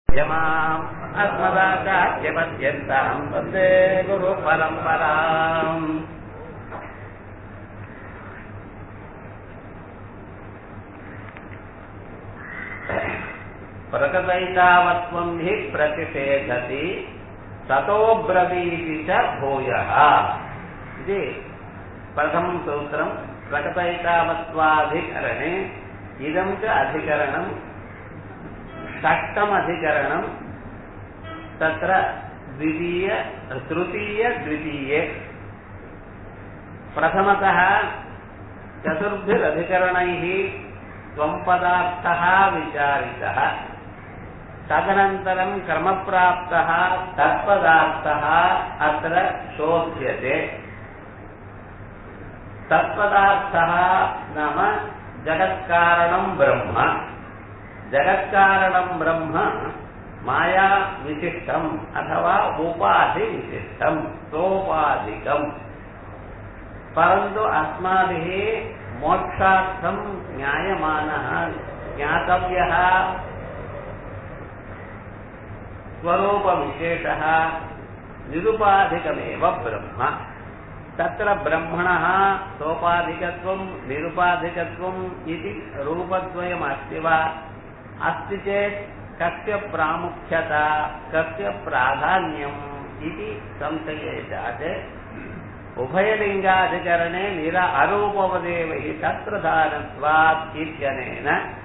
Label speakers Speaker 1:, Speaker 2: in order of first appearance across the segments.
Speaker 1: यमाम् अस्मदाचार्यपद्यन्ताम् वन्दे गुरुपरम्पराम् प्रकटैतावत्वम् हि प्रतिषेधति ततो ब्रवीति च भूयः इति प्रथमं सूत्रम् प्रकटैतावत्वाधिकरणे इदं च अधिकरणम् षष्टमधिकरणम् तत्र द्वितीय तृतीय द्वितीये प्रथमतः चतुर्भिरधिकरणैः त्वम्पदार्थः विचारितः तदनन्तरं क्रमप्राप्तः तत्पदार्थः अत्र शोध्यते तत्पदार्थः नाम जगत्कारणं ब्रह्म जगत्कारणं ब्रह्म माया विशिष्टम् अथवा उपाधि विशिष्टम् सोपाधिकम् परन्तु अस्माभिः मोक्षार्थं ज्ञायमानः ज्ञातव्यः स्वरूपविशेषः निरुपाधिकमेव ब्रह्म तत्र ब्रह्मणः सोपाधिकत्वं निरुपाधिकत्वम् इति रूपद्वयमस्ति वा अस्ति चेत् कस्य प्रामुख्यता कस्य प्राधान्यम् इति संशये जाते उभयलिङ्गाधिकरणे निर अरूपवदेव हि तत्रधानत्वात् इत्यनेन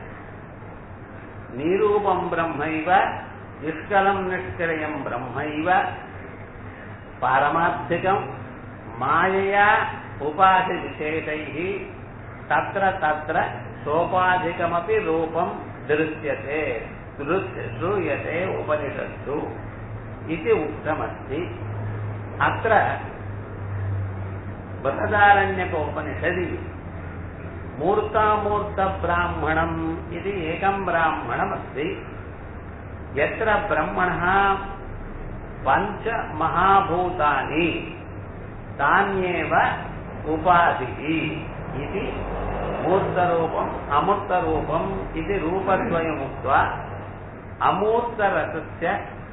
Speaker 1: निरूपं ब्रह्मैव निष्कलं निष्क्रियं ब्रह्मैव पारमार्थिकं मायया उपाधिविशेषैः तत्र तत्र सोपाधिकमपि रूपं दृश्यते श्रूयते उपनिषत्सु इति उक्तमस्ति अत्र बृहदारण्यकोपनिषदि मूर्तामूर्तब्राह्मणम् इति एकं ब्राह्मणमस्ति यत्र ब्रह्मणः पञ्चमहाभूतानि तान्येव उपाधिः इति मूर्तरूपम् अमूर्तरूपम् इति रूपद्वयमुक्त्वा अमूर्तरसस्य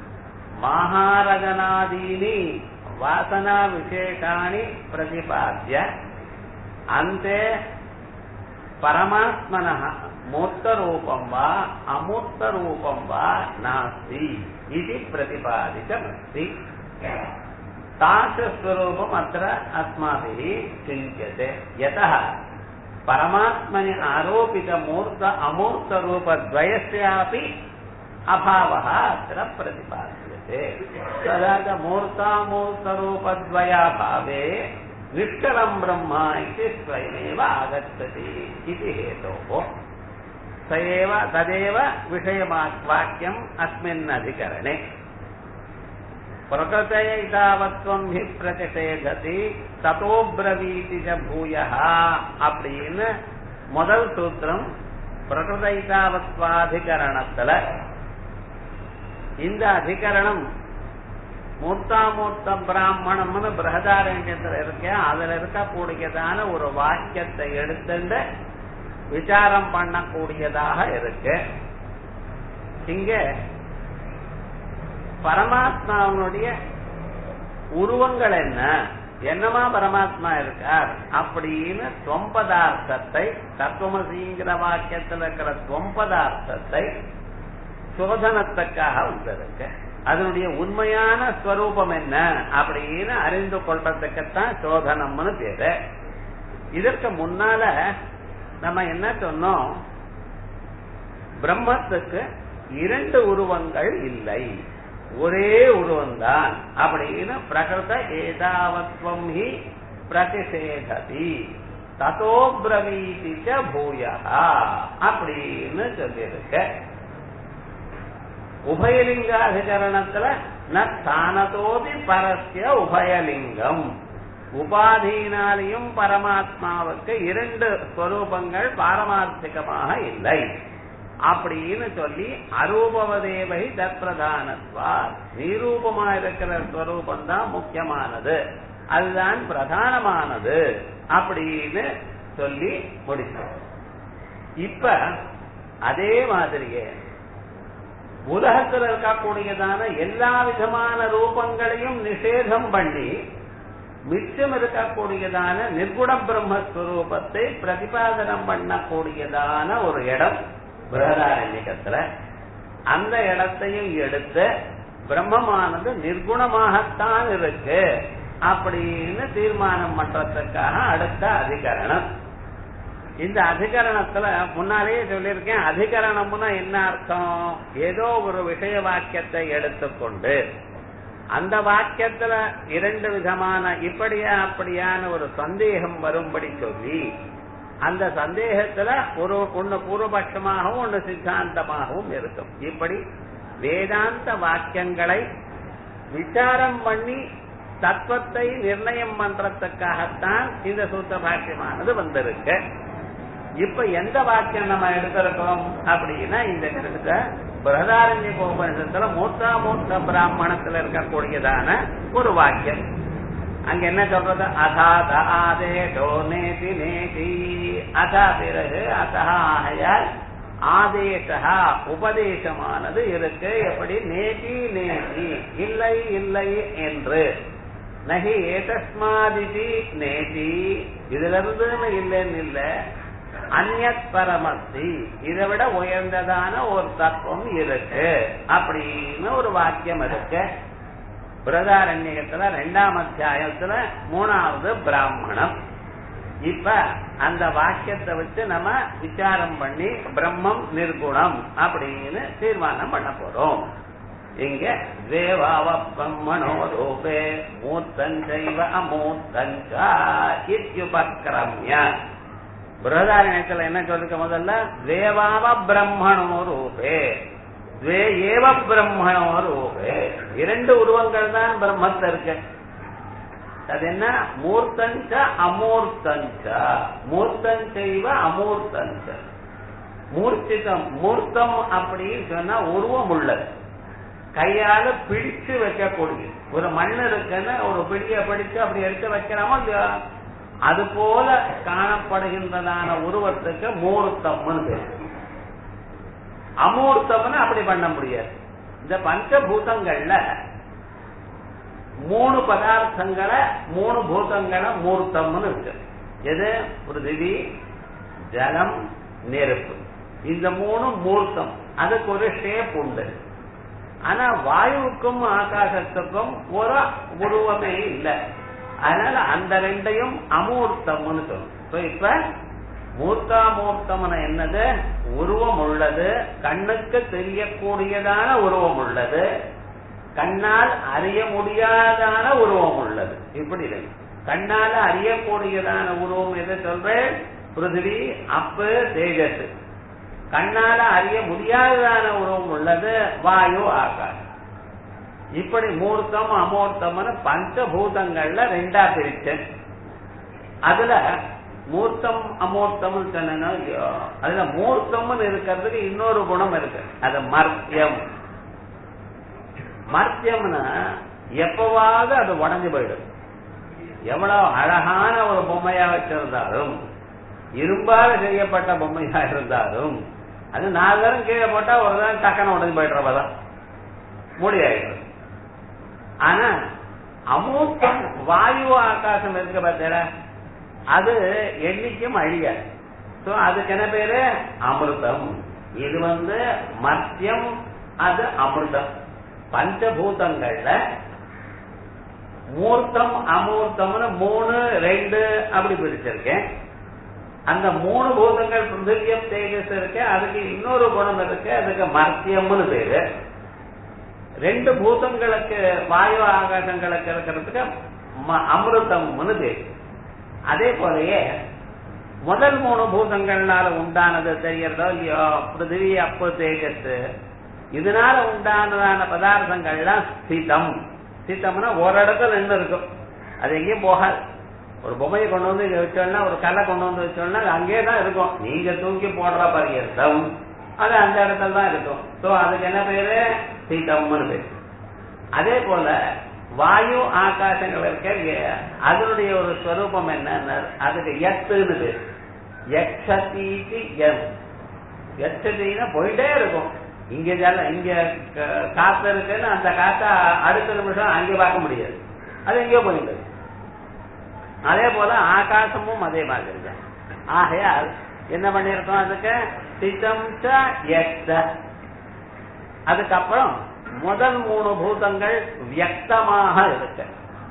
Speaker 1: माहारगणादीनि वासनाविशेषाणि प्रतिपाद्य अन्ते परमात्मनः मूर्तरूपं वा अमूर्तरूपं वा नास्ति इति प्रतिपादितमस्ति तादृशस्वरूपम् अत्र अस्माभिः चिन्त्यते यतः परमात्मनि आरोपितमूर्त अमूर्तरूपद्वयस्यापि अभावः अत्र प्रतिपाद्यते तदा च मूर्तामूर्तरूपद्वयाभावे निष्कलं ब्रह्म इति स्वयमेव आगच्छति इति हेतोः स एव तदेव विषयवाक्यम् अस्मिन् अधिकरणे பிரகதைதாவத்வம் ஹி பிரதிஷேததி ததோ பிரவீதி பூயா அப்படின்னு முதல் சூத்திரம் பிரகதைதாவத்வாதிகரணத்துல இந்த அதிகரணம் மூர்த்தாமூர்த்த பிராமணம்னு பிரகதாரண்யத்தில் இருக்க அதுல இருக்கக்கூடியதான ஒரு வாக்கியத்தை எடுத்துட்டு விசாரம் பண்ணக்கூடியதாக இருக்கு இங்க பரமாத்மாவனுடைய உருவங்கள் என்ன என்னமா பரமாத்மா இருக்கார் அப்படின்னு தொம்பதார்த்தத்தை தத்துவமசிங்கிற வாக்கியத்தில் இருக்கிற தொம்பதார்த்தத்தை சோதனத்துக்காக வந்திருக்கு அதனுடைய உண்மையான ஸ்வரூபம் என்ன அப்படின்னு அறிந்து கொள்றதுக்குத்தான் சோதனம்னு பேரு இதற்கு முன்னால நம்ம என்ன சொன்னோம் பிரம்மத்துக்கு இரண்டு உருவங்கள் இல்லை ஒரே உருவந்தான் அப்படின்னு பிரகிருத ஏதாவத்வம் ஹி பிரதிஷேததி ததோ பிரவீதி பூயா அப்படின்னு சொல்லியிருக்க உபயலிங்காதிகரணத்துல ந ஸ்தானத்தோதி பரஸ்ய உபயலிங்கம் உபாதியினாலையும் பரமாத்மாவுக்கு இரண்டு ஸ்வரூபங்கள் பாரமார்த்திகமாக இல்லை அப்படின்னு சொல்லி அரூபவதேவை தற்பிரதானத்வா நிரூபமா இருக்கிற ஸ்வரூபம் தான் முக்கியமானது அதுதான் பிரதானமானது அப்படின்னு சொல்லி முடித்தோம் இப்ப அதே மாதிரியே உலகத்தில் இருக்கக்கூடியதான எல்லா விதமான ரூபங்களையும் நிஷேதம் பண்ணி மிச்சம் இருக்கக்கூடியதான நிர்குண பிரம்மஸ்வரூபத்தை பிரதிபாதனம் பண்ணக்கூடியதான ஒரு இடம் பிரகதாரண்யத்துல அந்த இடத்தையும் எடுத்து பிரம்மமானது நிர்குணமாகத்தான் இருக்கு அப்படின்னு தீர்மானம் பண்றதுக்காக அடுத்த அதிகரணம் இந்த அதிகரணத்துல முன்னாலேயே சொல்லியிருக்கேன் அதிகரணம்னா என்ன அர்த்தம் ஏதோ ஒரு விஷய வாக்கியத்தை எடுத்துக்கொண்டு அந்த வாக்கியத்துல இரண்டு விதமான இப்படியா அப்படியான ஒரு சந்தேகம் வரும்படி சொல்லி அந்த சந்தேகத்துல ஒரு ஒன்னு பூர்வபட்சமாகவும் ஒன்னு சித்தாந்தமாகவும் இருக்கும் இப்படி வேதாந்த வாக்கியங்களை விசாரம் பண்ணி தத்துவத்தை நிர்ணயம் பண்றதுக்காகத்தான் இந்த சூத்திர பாஷ்யமானது வந்திருக்கு இப்ப எந்த வாக்கியம் நம்ம எடுத்திருக்கோம் அப்படின்னா இந்த இடத்துல பிரதாரண்ய உபநிஷத்துல மூத்தா மூத்த பிராமணத்துல இருக்கக்கூடியதான ஒரு வாக்கியம் அங்க என்ன சொல்றது அதாத ஆதேஷோ நேதி நேதி அதா பிறகு அதா ஆகையால் ஆதேசா உபதேசமானது இருக்கு எப்படி நேதி நேதி இல்லை இல்லை என்று நகி ஏதஸ்மாதிதி நேதி இதுல இருந்து இல்லைன்னு இல்ல அந்நத் பரமஸ்தி இதை விட உயர்ந்ததான ஒரு தத்துவம் இருக்கு அப்படின்னு ஒரு வாக்கியம் இருக்கு பிரதாரண்யத்துல ரெண்டாம் அத்தியாயத்துல மூணாவது பிராமணம் இப்ப அந்த வாக்கியத்தை வச்சு நம்ம விசாரம் பண்ணி பிரம்மம் நிர்குணம் அப்படின்னு தீர்மானம் பண்ண போறோம் இங்க தேவாவ பிரம்மணோ ரூபே மூத்தஞ்சைவ அமூத்தஞ்சா இத்யுபக்ரம்ய பிரதாரண்யத்துல என்ன சொல்லிருக்க முதல்ல தேவாவ பிரம்மணோ ரூபே துவே ஏவ பிரம்மணோ ரூபே இரண்டு உருவங்கள் தான் பிரம்மத்துல இருக்கு அது என்ன மூர்த்தஞ்ச அமூர்த்தஞ்ச மூர்த்தஞ்சைவ அமூர்த்தஞ்ச மூர்த்திதம் மூர்த்தம் அப்படின்னு சொன்னா உருவம் உள்ளது கையால பிடிச்சு வைக்கக்கூடிய ஒரு மண் இருக்குன்னு ஒரு பிடிய பிடிச்சு அப்படி எடுத்து வைக்கிறோமோ இல்லையோ அது போல காணப்படுகின்றதான உருவத்துக்கு மூர்த்தம்னு பேரு அமூர்த்தம்னு அப்படி பண்ண முடியாது இந்த பஞ்சபூதங்கள்ல மூணு பதார்த்தங்களை மூணு பூதங்களை மூர்த்தம்னு இருக்கு எது பிருத்திவி ஜலம் நெருப்பு இந்த மூணு மூர்த்தம் அதுக்கு ஒரு ஷேப் உண்டு ஆனா வாயுவுக்கும் ஆகாசத்துக்கும் ஒரு உருவமே இல்லை அதனால அந்த ரெண்டையும் அமூர்த்தம்னு சொல்லும் இப்ப மூர்த்தாமூர்த்தம்னு என்னது உருவம் உள்ளது கண்ணுக்கு தெரியக்கூடியதான உருவம் உள்ளது கண்ணால் அறிய முடியாதான உருவம் உள்ளது இப்படி இல்லை கண்ணால அறியக்கூடியதான உருவம் எது சொல்றேன் பிருத்திவி அப்பு தேஜஸ் கண்ணால அறிய முடியாததான உருவம் உள்ளது வாயு ஆகாஷ் இப்படி மூர்த்தம் அமூர்த்தம்னு பஞ்சபூதங்கள்ல ரெண்டா பிரிச்சேன் அதுல மூர்த்தம் அமூர்த்தம்னு சொன்னா அதுல மூர்த்தம்னு இருக்கிறதுக்கு இன்னொரு குணம் இருக்கு அது மர்த்தியம் மர்த்தியம்னா எப்பவாவது அது உடஞ்சு போயிடும் எவ்வளவு அழகான ஒரு பொம்மையா வச்சிருந்தாலும் இரும்பால செய்யப்பட்ட பொம்மையா இருந்தாலும் அது நாலு தரம் கீழே போட்டா ஒரு தரம் டக்குன்னு உடஞ்சு போயிடுறப்பதான் முடியாயிடும் ஆனா அமூர்த்தம் வாயு ஆகாசம் இருக்கு பார்த்தீங்களா அது என்னைக்கும் அழியாது சோ அதுக்கு என்ன பேரு அமிர்தம் இது வந்து மத்தியம் அது அமிர்தம் பஞ்சபூதங்கள்ல மூர்த்தம் அமூர்த்தம்னு மூணு ரெண்டு அப்படி பிரிச்சிருக்கேன் அந்த மூணு பூதங்கள் பிருத்திவியம் தேஜஸ் இருக்கு அதுக்கு இன்னொரு குணம் இருக்கு அதுக்கு மர்த்தியம்னு பேரு ரெண்டு பூதங்களுக்கு வாயு ஆகாசங்களுக்கு இருக்கிறதுக்கு அமிர்தம்னு பேரு அதே போலயே முதல் மூணு பூதங்கள்னால உண்டானது தெரியறதோ இல்லையோ பிருத்திவி அப்பு தேஜஸ் இதனால உண்டானதான பதார்த்தங்கள்லாம் ஸ்திதம் ஸ்திதம்னா ஒரு இடத்துல நின்று இருக்கும் அது எங்கேயும் போகாது ஒரு பொம்மையை கொண்டு வந்து இங்க வச்சோம்னா ஒரு கல்லை கொண்டு வந்து வச்சோம்னா அது அங்கேயே தான் இருக்கும் நீங்க தூக்கி போடுற பரியர்த்தம் அது அந்த இடத்துல தான் இருக்கும் சோ அதுக்கு என்ன பேரு ஸ்திதம்னு பேரு அதே போல வாயு ஆகாசங்கள் இருக்க அதனுடைய ஒரு ஸ்வரூபம் என்ன அதுக்கு எத்துன்னு பேரு எக்ஷதீக்கு எம் எச்சதினா போயிட்டே இருக்கும் இங்க ஜல இங்க க- காத்து இருக்குன்னு அந்த காத்த அடுத்த நிமிஷம் அங்கே பார்க்க முடியாது அது எங்கேயோ போயிடுது அதே போல ஆகாசமும் அதே மாதிரி தான் ஆகையால் என்ன பண்ணிருக்கோம் அதுக்கு சித்தம் ச எக்த அதுக்கப்புறம் முதல் மூணு பூதங்கள் வியக்தமாக இருக்கு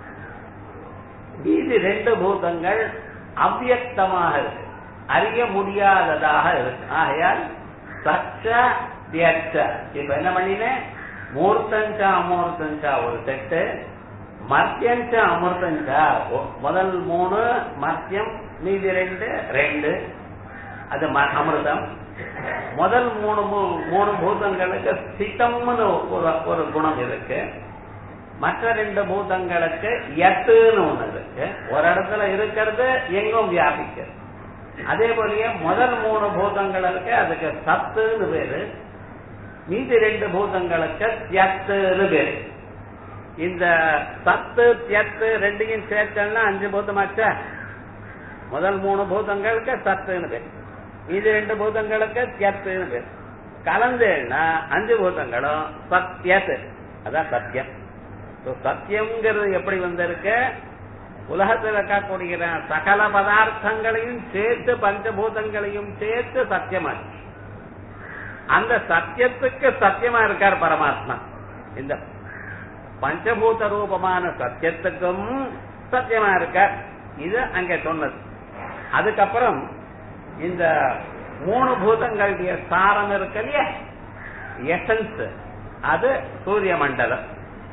Speaker 1: மீதி ரெண்டு பூதங்கள் அவ்வியக்தமாக இருக்கு அறிய முடியாததாக இருக்கு ஆகையால் சச்ச வியக்த இப்ப என்ன பண்ணினேன் மூர்த்தஞ்சா அமூர்த்தஞ்சா ஒரு செட்டு மத்தியஞ்ச அமிர்தஞ்சா ஒ- முதல் மூணு மத்தியம் மீதி ரெண்டு ரெண்டு அது ம- அமிர்தம் முதல் மூணு மூ- மூணு பூதங்களுக்கு சித்தம்னு ஒரு ஒரு குணம் இருக்கு மற்ற ரெண்டு பூதங்களுக்கு எட்டுன்னு ஒண்ணு இருக்கு ஒரு இடத்துல இருக்கிறது எங்கும் வியாபிக்கிறது அதே போலயே முதல் மூணு பூதங்கள் இருக்கு அதுக்கு சத்துன்னு பேரு மீதி ரெண்டு பூதங்களுக்கு தியத்துன்னு பேரு இந்த சத்து தியத்து ரெண்டையும் சேர்த்தல்னா அஞ்சு பூதமாச்சா முதல் மூணு பூதங்களுக்கு சத்துன்னு பேர் மீதி ரெண்டு பூதங்களுக்கு தியத்துன்னு பேர் கலந்தேன்னா அஞ்சு பூதங்களும் சத்தியத்து அதான் சத்தியம் So, சத்தியம்ங்கிறது எப்படி வந்திருக்கு உலகத்தில் இருக்கக்கூடிய சகல பதார்த்தங்களையும் சேர்த்து பஞ்சபூதங்களையும் சேர்த்து சத்தியமாச்சு அந்த சத்தியத்துக்கு சத்தியமா இருக்கார் பரமாத்மா இந்த பஞ்சபூத ரூபமான சத்தியத்துக்கும் சத்தியமா இருக்கார் இது அங்க சொன்னது அதுக்கப்புறம் இந்த மூணு பூதங்களுடைய சாரம் இருக்கு இல்லையா எசன்ஸ் அது சூரிய மண்டலம்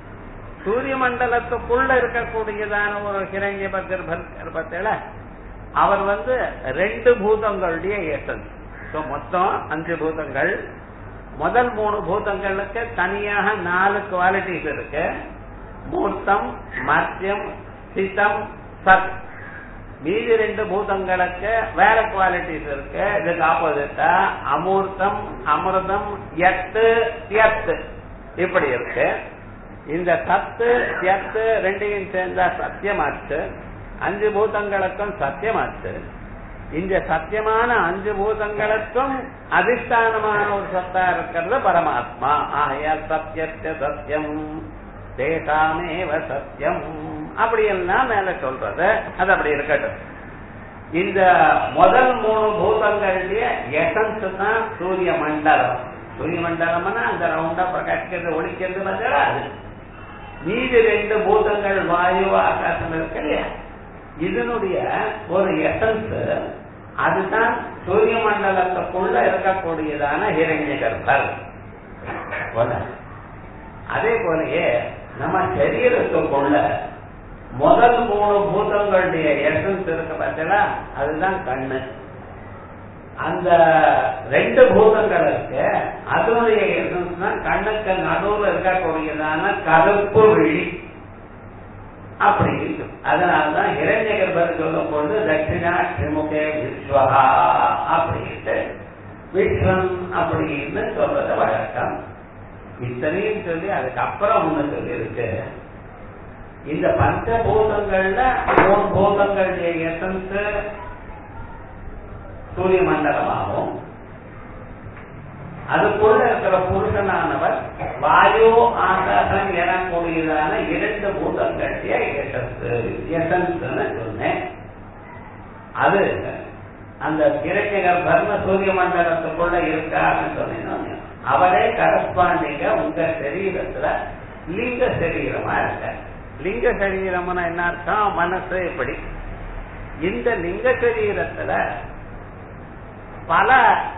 Speaker 1: சூரிய மண்டலத்துக்குள்ள இருக்கக்கூடியதான ஒரு ஹிரண்ய கர்ப்பத்தில அவர் வந்து ரெண்டு பூதங்களுடைய எசன்ஸ் So, மொத்தம் அஞ்சு பூதங்கள் முதல் மூணு பூதங்களுக்கு தனியாக நாலு குவாலிட்டிஸ் இருக்கு மூர்த்தம் மத்தியம் சித்தம் சத் மீதி ரெண்டு பூதங்களுக்கு வேற குவாலிட்டிஸ் இருக்கு இதுக்கு ஆப்போசிட்டா அமூர்த்தம் அமிர்தம் எட்டு எத்து இப்படி இருக்கு இந்த சத்து எத்து ரெண்டையும் சேர்ந்தா சத்தியமாச்சு அஞ்சு பூதங்களுக்கும் சத்தியமாச்சு இந்த சத்தியமான அஞ்சு பூதங்களுக்கும் அதிஷ்டானமான ஒரு சத்தா இருக்கிறது பரமாத்மா ஆகையால் சத்தியத்த சத்தியம் தேசாமேவ சத்தியம் அப்படி எல்லாம் மேல சொல்றது அது அப்படி இருக்கட்டும் இந்த முதல் மூணு பூதங்களுடைய எசன்ஸ் தான் சூரிய மண்டலம் சூரிய மண்டலம்னா அந்த ரவுண்டா பிரகாசிக்கிறது ஒழிக்கிறது பார்த்தா அது மீதி ரெண்டு பூதங்கள் வாயு ஆகாசம் இருக்கு இல்லையா இதனுடைய ஒரு எசன்ஸ் அதுதான் சூரிய மண்டலத்துக்குள்ள இருக்கக்கூடியதான ஹிரண்ய கர்ப்பர் அதே போலயே நம்ம சரீரத்துக்குள்ள முதல் மூணு பூதங்களுடைய எசன்ஸ் இருக்கு பார்த்தீங்களா அதுதான் கண்ணு அந்த ரெண்டு பூதங்கள் இருக்கு அதனுடைய எசன்ஸ் தான் கண்ணுக்கு நடுவுல இருக்கக்கூடியதான கருப்பு விழி அப்படி இருக்கு அதனாலதான் இரண்ய கர்ப்பர் சொல்லும் பொழுது தட்சிணா ஸ்ரீமுகே விஸ்வஹா அப்படின்ட்டு விஸ்வம் அப்படின்னு சொல்றது வழக்கம் இத்தனையும் சொல்லி அதுக்கப்புறம் ஒண்ணு சொல்லி இருக்கு இந்த பஞ்சபூதங்கள்ல மூணு பூதங்களுடைய எசன்ஸ் சூரிய மண்டலமாகும் அதுக்குள்ள இருக்கிற புருஷனானவர் வாயு ஆகாசம் எனக்கூடியதான இரண்டு பூதங்களுடைய எசன்ஸ் சொன்னேன் அது அந்த கிரண்யகர் தர்ம சூரிய மண்டலத்துக்குள்ள இருக்காருன்னு சொன்னீங்க அவரே கரஸ்பாண்டிங்க உங்க சரீரத்துல லிங்க சரீரமா இருக்க லிங்க சரீரம்னா என்ன அர்த்தம் மனசு இப்படி இந்த லிங்க சரீரத்துல பல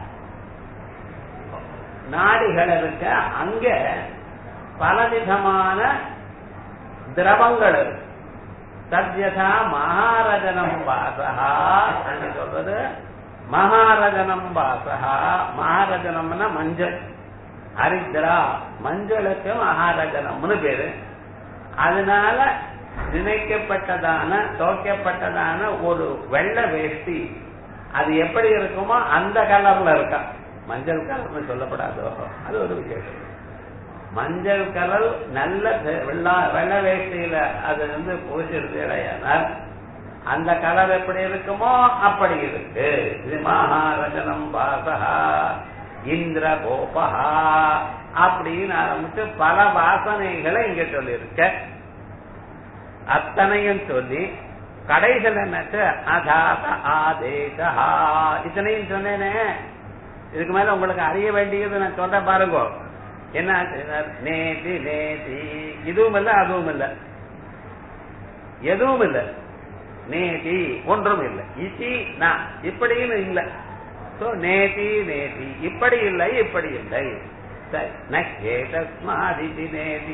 Speaker 1: நாடிகள் இருக்க அங்க பலவிதமான திரவங்கள் இருக்கு சத்யதா மகாரஜனம் வாசகா சொல்றது மகாரஜனம் வாசகா மகாரஜனம்னா மஞ்சள் ஹரித்ரா மஞ்சளுக்கு மகாரஜனம்னு பேரு அதனால நினைக்கப்பட்டதான தோக்கப்பட்டதான ஒரு வெள்ளை வேஷ்டி அது எப்படி இருக்குமோ அந்த கலர்ல இருக்கா மஞ்சள் கலர்னு சொல்லப்படாதோ அது ஒரு விசேஷம் மஞ்சள் கலர் நல்ல வெள்ள வேஷ்டியில அது வந்து பூசிருந்தால் அந்த கலர் எப்படி இருக்குமோ அப்படி இருக்கு இது மகாரஜனம் வாசகா இந்திர கோபா அப்படின்னு ஆரம்பிச்சு பல வாசனைகளை இங்க சொல்லியிருக்க அத்தனையும் சொல்லி கடைசியில் என்னச்சு அதாத ஆதேசா இத்தனையும் சொன்னேனே இதுக்கு மேல உங்களுக்கு அறிய வேண்டியது நான் சொல்றேன் பாருங்க என்ன நேதி நேதி இதுவும் இல்ல அதுவும் இல்ல எதுவும் இல்ல நேதி ஒன்றும் இல்லை இசி நான் இப்படின்னு இல்ல சோ நேதி நேதி இப்படி இல்லை இப்படி இல்லை சரி நேதஸ்மாதிதி நேதி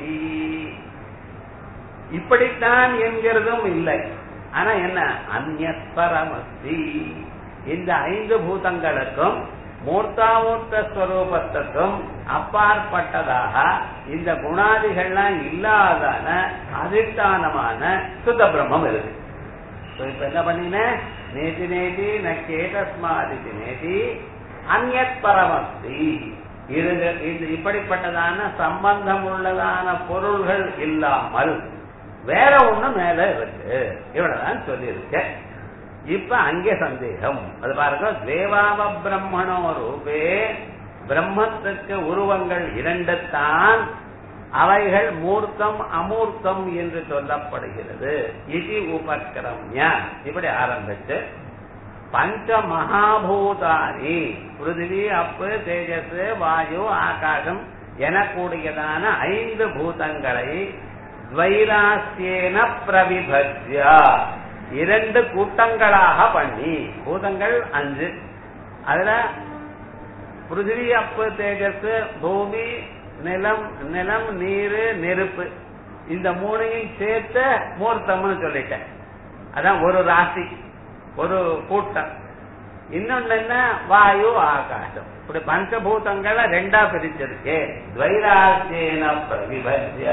Speaker 1: இப்படித்தான் என்கிறதும் இல்லை ஆனா என்ன அந்நரமஸ்தி இந்த ஐந்து பூதங்களுக்கும் மூர்த்தாமூர்த்த ஸ்வரூபத்துக்கும் அப்பாற்பட்டதாக இந்த குணாதிகள்லாம் இல்லாதான அதிஷ்டானமான சுத்த பிரம்மம் இருக்கு இப்ப என்ன பண்ணின நேதி நேதி நேதஸ்மாதிதி நேதி அந்நத் பரமஸ்தி இது இது இப்படிப்பட்டதான சம்பந்தம் உள்ளதான பொருள்கள் இல்லாமல் வேற ஒண்ணு மேல இருக்கு இவ்வளவுதான் சொல்லியிருக்க இப்ப அங்கே சந்தேகம் அது பாருங்க தேவாவ பிரம்மணோ ரூபே பிரம்மத்துக்கு உருவங்கள் இரண்டு தான் அவைகள் மூர்த்தம் அமூர்த்தம் என்று சொல்லப்படுகிறது இது உபக்கிரமிய இப்படி ஆரம்பிச்சு பஞ்ச மகாபூதானி பிருத்திவி அப்பு தேஜஸ் வாயு ஆகாசம் எனக்கூடியதான ஐந்து பூதங்களை துவைராசியேன பிரவிபஜ்யா இரண்டு கூட்டங்களாக பண்ணி பூதங்கள் அஞ்சு அதுல பிருத்திவி அப்பு தேஜஸ் பூமி நிலம் நிலம் நீரு நெருப்பு இந்த மூணையும் சேர்த்து மூர்த்தம்னு சொல்லிட்டேன் அதான் ஒரு ராசி ஒரு கூட்டம் இன்னொன்னு என்ன வாயு ஆகாசம் இப்படி பஞ்சபூதங்களை ரெண்டா பிரிச்சிருக்கு துவைராசியேன பிரவிபஜ்ய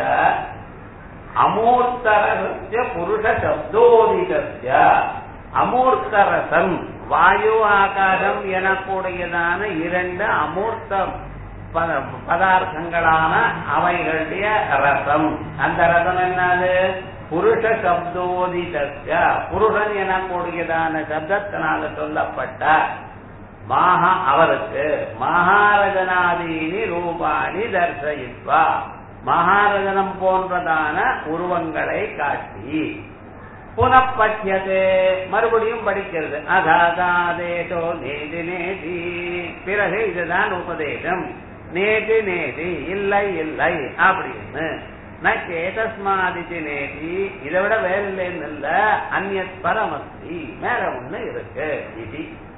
Speaker 1: அமூர்த்தரச புருஷ சப்தோதிகஸ்ய அமூர்த்தரசம் வாயு ஆகாசம் எனக்கூடியதான இரண்டு அமூர்த்த பதார்த்தங்களான அவைகளுடைய ரசம் அந்த ரசம் என்னது புருஷ சப்தோதிதஸ்ய புருஷன் எனக்கூடியதான சப்தத்தினால சொல்லப்பட்ட மாஹா அவருக்கு மகாரஜனாதீனி ரூபாணி தர்சயித்வா மகாரஜனம் போன்றதான உருவங்களை காட்டி புனப்பட்டியது மறுபடியும் படிக்கிறது அதாதாதேசோ நேதி நேதி பிறகு இதுதான் உபதேசம் நேதி நேதி இல்லை இல்லை அப்படின்னு நேதஸ்மாதிதி நேதி இதை விட வேற இல்லைன்னு இல்ல அந்நத் பரமஸ்தி மேல ஒண்ணு இருக்கு இது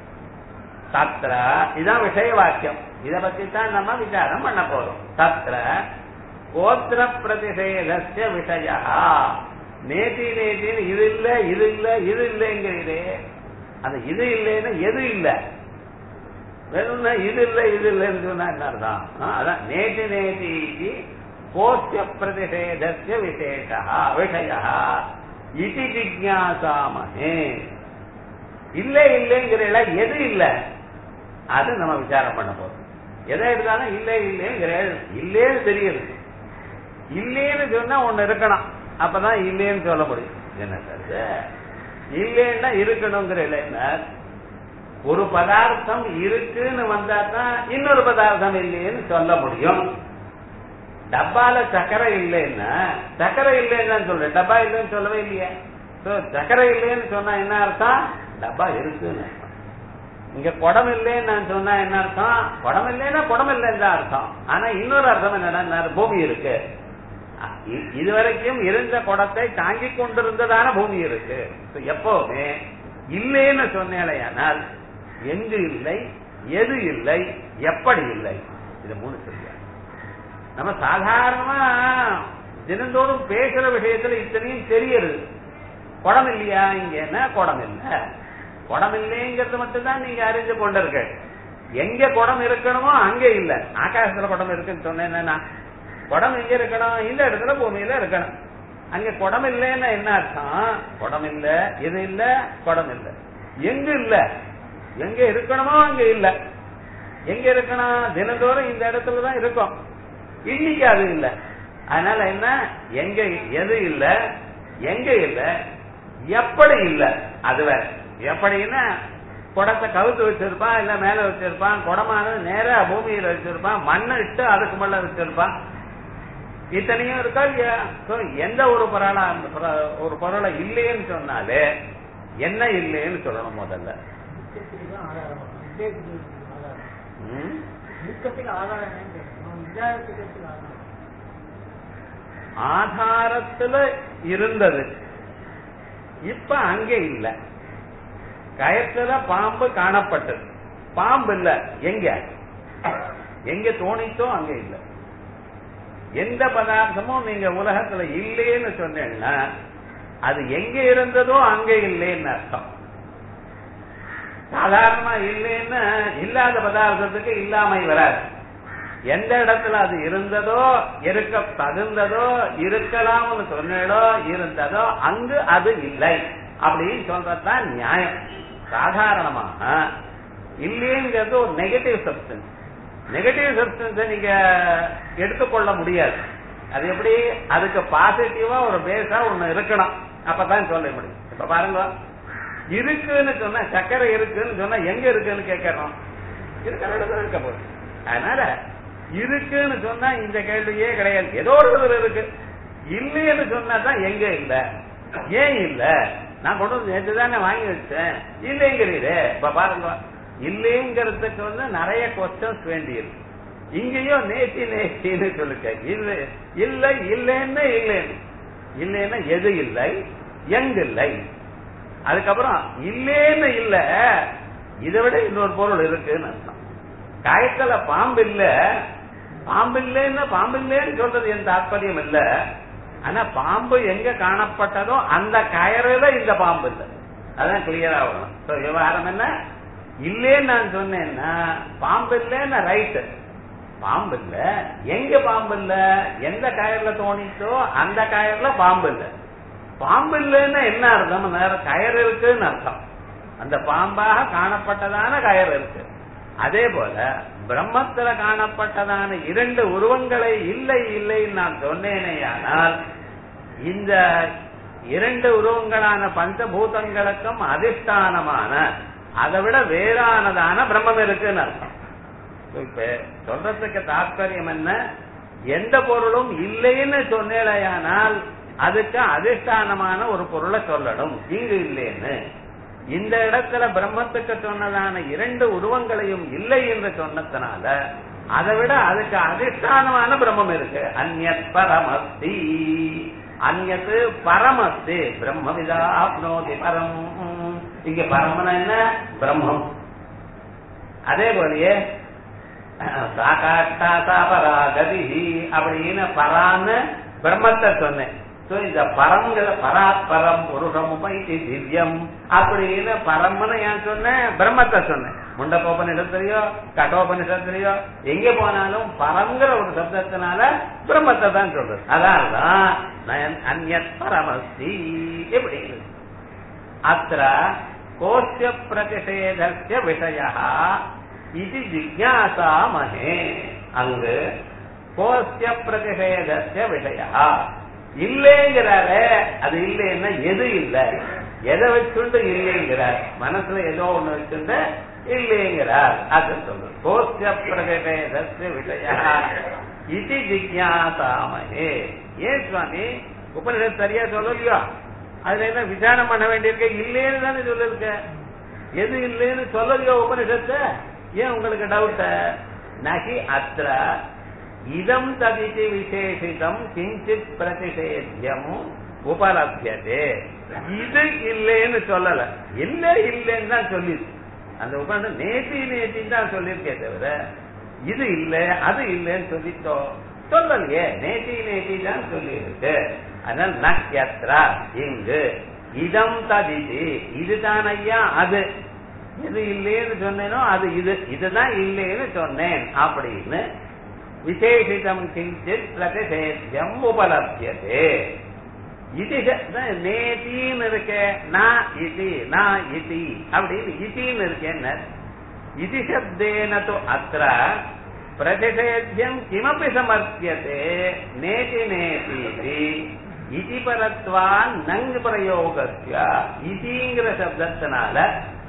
Speaker 1: தத்ர இதான் விஷய வாக்கியம் இத பத்தி தான் நம்ம விசாரம் பண்ண போறோம் தத்ர கோத்திர பிரதிஷேதஸ்ய விஷயா நேத்தி நேத்தின்னு இது இல்ல இது இல்ல இது இல்லைங்கிறீரே அந்த இது இல்லைன்னு எது இல்ல வெறும் இது இல்ல இது இல்லைன்னு சொன்னா என்ன அர்த்தம் அதான் நேதி நேதி கோத்திய பிரதிஷேதஸ்ய விசேஷா விஷயா இது ஜிக்யாசாமஹே இல்ல இல்லைங்கிற எது இல்ல அது நம்ம விசாரம் பண்ண போறோம் எதை இருந்தாலும் இல்ல இல்லைங்கிற இல்லேன்னு தெரியுது இல்லேன்னு சொன்னா ஒண்ணு இருக்கணும் அப்பதான் இல்லேன்னு சொல்ல முடியும் என்ன சார் இல்லேன்னா இருக்கணுங்கிற இல்லைன்னா ஒரு பதார்த்தம் இருக்குன்னு வந்தா தான் இன்னொரு பதார்த்தம் இல்லைன்னு சொல்ல முடியும் டப்பால சக்கரை இல்லைன்னா சக்கரை இல்லைன்னு சொல்றேன் டப்பா இல்லைன்னு சொல்லவே இல்லையே சக்கரை இல்லைன்னு சொன்னா என்ன அர்த்தம் டப்பா இருக்குன்னு இங்க குடம் இல்லைன்னு நான் சொன்னா என்ன அர்த்தம் குடம் இல்லைன்னா குடம் இல்லைன்னு தான் அர்த்தம் ஆனா இன்னொரு அர்த்தம் என்னன்னா பூமி இருக்கு இதுவரைக்கும் இருந்த குடத்தை தாங்கிக் கொண்டிருந்ததான பூமி இருக்கு எப்பவுமே இல்லைன்னு சொன்னேனால் எங்கு இல்லை எது இல்லை எப்படி இல்லை இது மூணு சொல்லியா நம்ம சாதாரணமா தினந்தோறும் பேசுற விஷயத்துல இத்தனையும் தெரியுது குடம் இல்லையா இங்க என்ன குடம் இல்ல குடம் இல்லைங்கிறது மட்டும்தான் நீங்க அறிஞ்சு கொண்டிருக்க எங்க குடம் இருக்கணுமோ அங்க இல்ல ஆகாசத்துல குடம் இருக்குன்னு சொன்னேன்னா குடம் எங்க இருக்கணும் இந்த இடத்துல பூமியில இருக்கணும் அங்க குடம் இல்லைன்னா என்ன அர்த்தம் குடம் இல்ல இது இல்ல குடம் இல்ல எங்க இல்ல எங்க இருக்கணுமோ அங்க இல்ல எங்க இருக்கணும் தினந்தோறும் இந்த இடத்துலதான் இருக்கும் இன்னைக்கு அது இல்ல அதனால என்ன எங்க எது இல்ல எங்க இல்ல எப்படி இல்ல அது வேற எப்படின்னா குடத்தை கவுத்து வச்சிருப்பான் இல்ல மேல வச்சிருப்பான் குடமானது நேரா பூமியில வச்சிருப்பான் மண்ணை இட்டு அதுக்கு மேல வச்சிருப்பான் இத்தனையும் இருக்கா இல்லையா So, எந்த ஒரு பொருளா அந்த பொருள- ஒரு பொருளை இல்லைன்னு சொன்னாலே என்ன இல்லைன்னு சொல்லணும் முதல்ல
Speaker 2: நிச்சயத்துக்கு தான் ஆதாரம் நிச்சயத்துக்கு ஆதாரம்
Speaker 1: ம்?
Speaker 2: நீக்கத்துக்கு ஆதாரம் என்னன்னு கேட்கணும் நிஜாயத்துக்கு ஆதாரம்
Speaker 1: ஆதாரத்துல இருந்தது இப்ப அங்க இல்ல கயத்துல பாம்பு காணப்பட்டது பாம்பு இல்ல எங்க எங்க தோணித்தோ அங்க இல்ல எந்த பதார்த்தமும் நீங்க உலகத்துல இல்லைன்னு சொன்னீங்கன்னா அது எங்க இருந்ததோ அங்க இல்லைன்னு அர்த்தம் சாதாரணமா இல்லைன்னா இல்லாத பதார்த்தத்துக்கு இல்லாமை வராது எந்த இடத்துல அது இருந்ததோ இருக்க தகுந்ததோ இருக்கலாம்னு சொன்னதோ இருந்ததோ அங்கு அது இல்லை அப்படின்னு சொல்றதுதான் நியாயம் சாதாரணமாக இல்லைங்கிறது ஒரு நெகட்டிவ் சப்ஸ்டன்ஸ் நெகட்டிவ் சப்ஸ்டன்ஸை நீங்க எடுத்துக்கொள்ள முடியாது அது எப்படி அதுக்கு பாசிட்டிவா ஒரு பேஸா ஒண்ணு இருக்கணும் அப்பதான் சொல்ல முடியும் இப்ப பாருங்க இருக்குன்னு சொன்னா சக்கரை இருக்குன்னு சொன்னா எங்க இருக்குன்னு கேட்கறோம் இருக்கிற இடத்துல இருக்க போகுது அதனால இருக்குன்னு சொன்னா இந்த கேள்வியே கிடையாது ஏதோ ஒரு இடத்துல இருக்கு இல்லைன்னு சொன்னா தான் எங்க இல்ல ஏன் இல்ல நான் கொண்டு வந்து நேற்று தானே வாங்கி வச்சேன் இல்லைங்கிறீரே இப்ப பாருங்க இல்லைங்கிறதுக்கு வந்து நிறைய கொஸ்டன்ஸ் வேண்டியிருக்கு இங்கேயும் நேத்தி நேத்தின்னு சொல்லுங்க இல்ல இல்லை இல்லைன்னு இல்லைன்னு இல்லைன்னா எது இல்லை எங்க இல்லை அதுக்கப்புறம் இல்லேன்னு இல்ல இதை விட இன்னொரு பொருள் இருக்குன்னு அர்த்தம் காயத்துல பாம்பு இல்ல பாம்பு இல்லைன்னா பாம்பு இல்லைன்னு சொல்றது என் தாற்பயம் இல்ல ஆனா பாம்பு எங்க காணப்பட்டதோ அந்த கயறுல இந்த பாம்பு இல்ல அதான் கிளியரா வரும் So, விவகாரம் என்ன இல்லேன்னு நான் சொன்னேன்னா பாம்பு இல்லைன்னா ரைட்டு பாம்பு இல்ல எங்க பாம்பு இல்ல எந்த கயர்ல தோணிச்சோ அந்த கயர்ல பாம்பு இல்ல பாம்பு இல்லைன்னா என்ன அர்த்தம் வேற கயர் இருக்குன்னு அர்த்தம் அந்த பாம்பாக காணப்பட்டதான கயர் இருக்கு அதே போல பிரம்மத்துல காணப்பட்டதான இரண்டு உருவங்களை இல்லை இல்லைன்னு நான் சொன்னேனேயானால் இந்த இரண்டு உருவங்களான பஞ்சபூதங்களுக்கும் அதிஷ்டானமான அதை விட வேறானதான பிரம்மம் இருக்குன்னு அர்த்தம் இப்ப சொல்றதுக்கு தாற்பயம் என்ன எந்த பொருளும் இல்லைன்னு சொன்னேலையானால் அதுக்கு அதிஷ்டானமான ஒரு பொருளை சொல்லணும் இங்கு இல்லைன்னு இந்த இடத்துல பிரம்மத்துக்கு சொன்னதான இரண்டு உருவங்களையும் இல்லை என்று சொன்னதுனால அதை விட அதுக்கு அதிஷ்டானமான பிரம்மம் இருக்கு அந்நத் பரமஸ்தி அந்நத்து பரமஸ்தி பிரம்மவிதா ஆப்னோதி பரம் இங்க பரமன என்ன பிரம்மம் அதே போலயே சாகாஷ்டாசாபராகதி அப்படின்னு பரான்னு பிரம்மத்தை சொன்னேன் சோ இந்த பரங்கிற பராத்பரம் புருஷம் உபைதி திவ்யம் அப்படின்னு பரம்னு ஏன் சொன்னேன் பிரம்மத்தை சொன்னேன் முண்டகோபனிஷத்துலயோ கட்டோபனிஷத்துலயோ எங்க போனாலும் பரங்கிற ஒரு சப்தத்தினால பிரம்மத்தை தான் சொல்றது அதான் அந்நத் பரமஸ்தி எப்படி அத்த கோஷ்ய பிரதிஷேதஸ்ய விஷய இது ஜிக்யாசாமஹே அங்கு கோஷ்ய பிரதிஷேதஸ்ய விஷய இல்லைங்கிறாரே அது இல்லைன்னா எது இல்லை எதை வச்சுண்டு இல்லைங்கிறார் மனசுல ஏதோ ஒண்ணு வச்சுட்டு இல்லைங்கிறார் அது சொல்லு கோஷ்ய பிரதிஷேதஸ்ய விஷய இது ஜிக்யாசாமஹே ஏன் சுவாமி உபனிஷத் சரியா சொல்லலையோ அதுல என்ன விசாரம் பண்ண வேண்டியிருக்க இல்லைன்னு தானே சொல்லிருக்க எது இல்லைன்னு சொல்லலையோ உபனிஷத்த ஏன் உங்களுக்கு டவுட் நகி அத்திர இதம் ததிதி விசேஷிதம் கிஞ்சித் பிரதிஷேத்தியம் உபலபியதே இது இல்லைன்னு சொல்லல இல்ல இல்லைன்னு தான் சொல்லிருக்கு அந்த உபநிட நேத்தி நேத்தின்னு தான் சொல்லியிருக்கே தவிர இது இல்ல அது இல்லைன்னு சொல்லிட்டோ சொல்லலையே நேத்தி நேத்தி தான் சொல்லியிருக்கு அதனால நக்யத்ரா இங்கு இதம் ததிதி இதுதான் ஐயா அது எது இல்லைன்னு சொன்னேனோ அது இது இதுதான் இல்லைன்னு சொன்னேன் அப்படின்னு விசேஷிதம் கிஞ்சித் பிரதிஷேத்தியம் உபலபியதே இது நேத்தின்னு இருக்க நான் இது நான் இது அப்படின்னு இதின்னு இருக்கேன்னு இது சப்தேன து அத்திர பிரதிஷேத்தியம் கிமப்பி சமர்த்தியதே நேதி நேதி இதி பரத்வா நங் பிரயோகஸ்ய இதிங்கிற சப்தத்தினால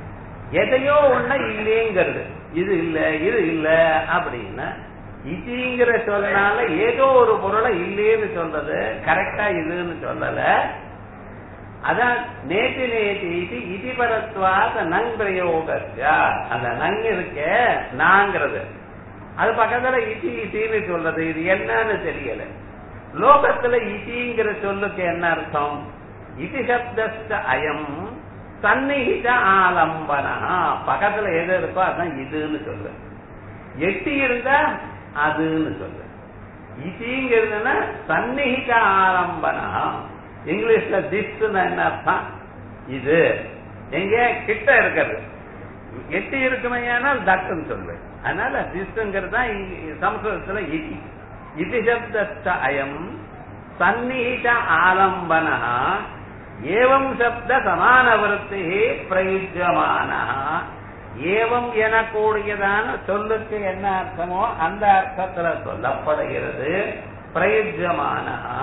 Speaker 1: எதையோ ஒண்ணு இல்லைங்கிறது இது இல்ல இது இல்ல அப்படின்னா இதிங்கிற சொல்லனால ஏதோ ஒரு பொருளை இல்லைன்னு சொல்றது கரெக்டா இதுன்னு சொல்லல அதான் நேற்று நேற்று இது இதிபரத்வாத நங் பிரயோகத்யா அந்த நங் இருக்க நாங்கிறது அது பக்கத்துல இதி இட்டின்னு சொல்றது இது என்னன்னு தெரியல லோகத்துல இதிங்கிற சொல்லுக்கு என்ன அர்த்தம் இதி சப்தஸ்த அயம் சந்நிகித ஆலம்பனா பக்கத்துல எது இருக்கோ அதான் இதுன்னு சொல்லு எட்டி இருந்தா அதுன்னு சொல்லு இதிங்கிறதுனா சந்நிகித ஆலம்பனா இங்கிலீஷ்ல திஸ் என்ன அர்த்தம் இது எங்க கிட்ட இருக்கிறது எட்டி இருக்குமையானால் தட்டுன்னு சொல்லுவேன் அதனால திஸ்ங்கிறது தான் சம்ஸ்கிருதத்துல இதி இதி சப்த அயம் சந்நிகித ஆலம்பன ஏவம் சப்த சமான விருத்தி பிரயுஜமான ஏவம் எனக்கூடியதான சொல்லுக்கு என்ன அர்த்தமோ அந்த அர்த்தத்துல சொல்லப்படுகிறது பிரயுஜமான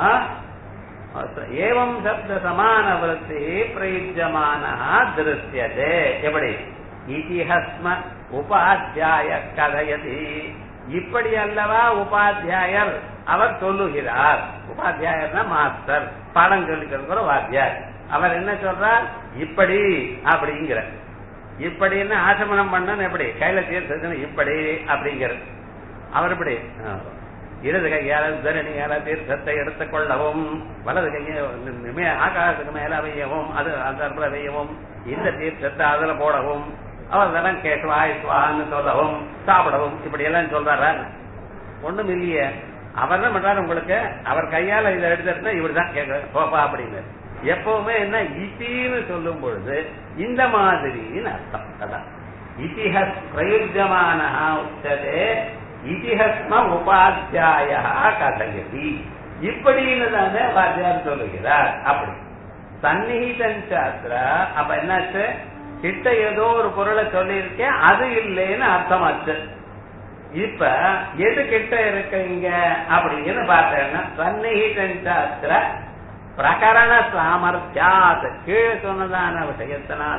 Speaker 1: ஏவம் சப்த சமான விருத்தி பிரயுஜமான திருஷ்யதே எப்படி இதிஹஸ்ம உபாத்தியாய கதையதி இப்படி அல்லவா உபாத்தியாயர் அவர் சொல்லுகிறார் உபாத்தியாயர்னா மாஸ்டர் பாடம் சொல்லி கொடுக்கிற வாத்தியார் அவர் என்ன சொல்றார் இப்படி அப்படிங்கிற இப்படின்னு ஆசமனம் பண்ணணும் எப்படி கையில தீர்த்தம் இப்படி அப்படிங்கிறது அவர் இப்படி இடது கையால தரணியால தீர்த்தத்தை எடுத்துக் கொள்ளவும் வலது கையை ஆகாசத்துக்கு மேல வையவும் அது அந்த வையவும் இந்த தீர்த்தத்தை அதுல போடவும் அவர் தரம் கேட்குவாய் சுவான்னு சொல்லவும் சாப்பிடவும் இப்படி எல்லாம் சொல்றாரா ஒண்ணும் இல்லையே அவர் என்ன பண்றாரு உங்களுக்கு அவர் கையால இதை எடுத்துட்டா இவருதான் கேட்கிறார் போப்பா அப்படின்னு எப்பவுமே என்ன இட்டின்னு சொல்லும் பொழுது இந்த மாதிரின்னு அர்த்தம் அதான் இதிஹஸ் பிரயுஜமான உச்சதே இதிஹஸ்ம உபாத்தியாய கதையதி இப்படின்னு தானே வாத்தியார் சொல்லுகிறார் அப்படி சந்நிகிதன் சாஸ்திர அப்ப என்னாச்சு கிட்ட ஏதோ ஒரு பொருளை சொல்லியிருக்கேன் அது இல்லைன்னு அர்த்தமாச்சு இப்ப எது கிட்ட இருக்கீங்க அப்படின்னு பார்த்தேன்னா சந்நிகிதன் சாஸ்திர பிரகரண சாமர்த்தியாத் கீழே சொன்னதான விஷயத்தினால